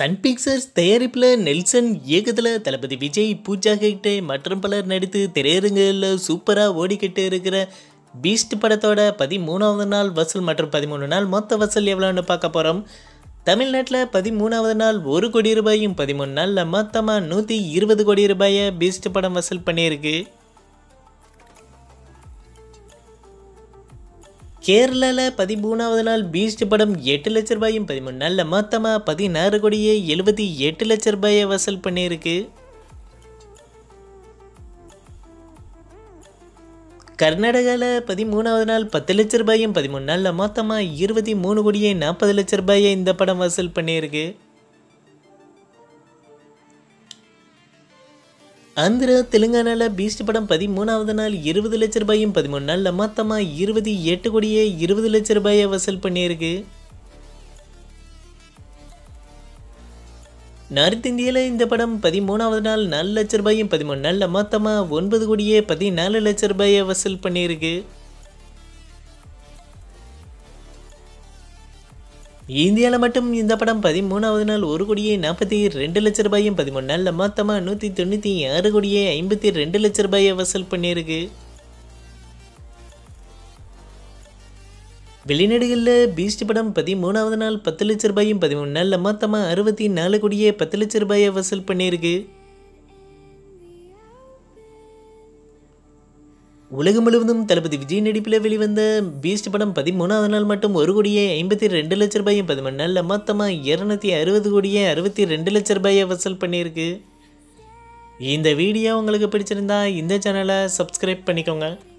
Sun pictures தயாரிப்பில் Nelson இயக்கத்தில் தளபதி விஜய் பூஜா ஹெக்டே மற்றும் பலர் நடித்து திரையரங்குகளில் சூப்பராக ஓடிக்கிட்டு இருக்கிற பீஸ்ட் படத்தோட பதிமூணாவது நாள் வசூல் மற்றும் பதிமூணு நாள் மொத்த வசூல் எவ்வளோன்னு பார்க்க போகிறோம் தமிழ்நாட்டில் பதிமூணாவது நாள் ஒரு கோடி ரூபாயும் பதிமூணு நாளில் மொத்தமாக நூற்றி இருபது கோடி ரூபாயை பீஸ்ட் படம் வசூல் பண்ணியிருக்கு கேரளாவில் பதிமூணாவது நாள் பீஸ்ட் படம் எட்டு லட்ச ரூபாயும் பதிமூணு நாளில் மொத்தமாக பதினாறு கோடியே எழுபத்தி எட்டு லட்ச ரூபாயை வசூல் பண்ணியிருக்கு கர்நாடகாவில் பதிமூணாவது நாள் பத்து லட்ச ரூபாயும் பதிமூணு நாளில் மொத்தமாக இருபத்தி மூணு கோடியே நாற்பது லட்ச ரூபாயை இந்த படம் வசூல் பண்ணியிருக்கு ஆந்திரா தெலுங்கானாவில் பீஸ்ட் படம் பதிமூணாவது நாள் இருபது லட்ச ரூபாயும் பதிமூணு நாளில் மொத்தமாக இருபத்தி எட்டு கோடியே இருபது லட்ச ரூபாயை வசூல் பண்ணியிருக்கு நார்த் இந்தியாவில் இந்த படம் பதிமூணாவது நாள் நாலு லட்ச ரூபாயும் பதிமூணு நாளில் மொத்தமாக ஒன்பது கோடியே பதினாலு லட்ச ரூபாயை வசூல் பண்ணியிருக்கு இந்தியாவில் மட்டும் இந்த படம் பதிமூணாவது நாள் ஒரு கோடியே நாற்பத்தி ரெண்டு லட்ச ரூபாயும் பதிமூணு நாளில் மொத்தமாக நூற்றி தொண்ணூற்றி ஆறு கோடியே ஐம்பத்தி ரெண்டு லட்ச ரூபாயை வசூல் பண்ணியிருக்கு வெளிநாடுகளில் பீஸ்ட் படம் பதிமூணாவது நாள் பத்து லட்ச ரூபாயும் பதிமூணு நாளில் மொத்தமாக அறுபத்தி நாலு கோடியே பத்து லட்ச ரூபாயை வசூல் பண்ணியிருக்கு உலகம் முழுவதும் தளபதி விஜய் நடிப்பில் வெளிவந்த பீஸ்ட் படம் பதிமூணாவது நாள் மட்டும் ஒரு கோடியே ஐம்பத்தி ரெண்டு லட்ச ரூபாயும் பதிமூணு நாளில் மொத்தமாக இரநூத்தி அறுபது கோடியே அறுபத்தி ரெண்டு லட்ச ரூபாயை வசூல் பண்ணியிருக்கு இந்த வீடியோ உங்களுக்கு பிடிச்சிருந்தா இந்த சேனலை சப்ஸ்கிரைப் பண்ணிக்கோங்க